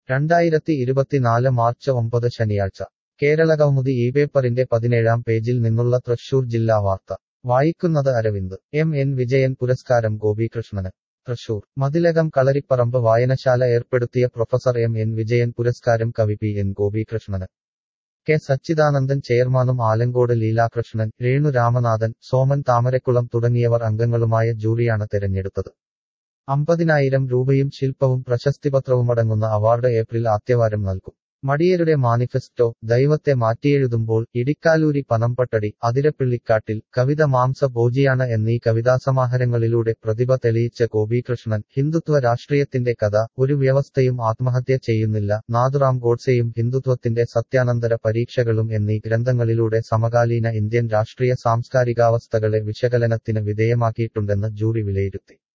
രണ്ടായിരത്തി ഇരുപത്തിനാല് മാർച്ച് ഒമ്പത് ശനിയാഴ്ച കേരളകൗമുദി ഈ പേപ്പറിന്റെ പതിനേഴാം പേജിൽ നിന്നുള്ള തൃശൂർ ജില്ലാ വാർത്ത വായിക്കുന്നത് അരവിന്ദ് എം എൻ വിജയൻ പുരസ്കാരം ഗോപികൃഷ്ണന് തൃശൂർ മതിലകം കളരിപ്പറമ്പ് വായനശാല ഏർപ്പെടുത്തിയ പ്രൊഫസർ എം എൻ വിജയൻ പുരസ്കാരം കവി പി എൻ ഗോപികൃഷ്ണന് കെ സച്ചിദാനന്ദൻ ചെയർമാനും ആലങ്കോട് ലീലാകൃഷ്ണൻ രേണു രാമനാഥൻ സോമൻ താമരക്കുളം തുടങ്ങിയവർ അംഗങ്ങളുമായ ജൂറിയാണ് തെരഞ്ഞെടുത്തത് അമ്പതിനായിരം രൂപയും ശില്പവും പ്രശസ്തിപത്രവുമടങ്ങുന്ന അവാർഡ് ഏപ്രിൽ ആദ്യവാരം നൽകും മടിയരുടെ മാനിഫെസ്റ്റോ ദൈവത്തെ മാറ്റിയെഴുതുമ്പോൾ ഇടിക്കാലൂരി പനമ്പട്ടടി അതിരപ്പിള്ളിക്കാട്ടിൽ കവിത മാംസ ഭോജിയാണ് എന്നീ കവിതാസമാഹാരങ്ങളിലൂടെ പ്രതിഭ തെളിയിച്ച ഗോപികൃഷ്ണൻ ഹിന്ദുത്വ രാഷ്ട്രീയത്തിന്റെ കഥ ഒരു വ്യവസ്ഥയും ആത്മഹത്യ ചെയ്യുന്നില്ല നാഥുറാം ഗോഡ്സെയും ഹിന്ദുത്വത്തിന്റെ സത്യാനന്തര പരീക്ഷകളും എന്നീ ഗ്രന്ഥങ്ങളിലൂടെ സമകാലീന ഇന്ത്യൻ രാഷ്ട്രീയ സാംസ്കാരികാവസ്ഥകളെ വിശകലനത്തിന് വിധേയമാക്കിയിട്ടുണ്ടെന്ന് ജൂറി വിലയിരുത്തി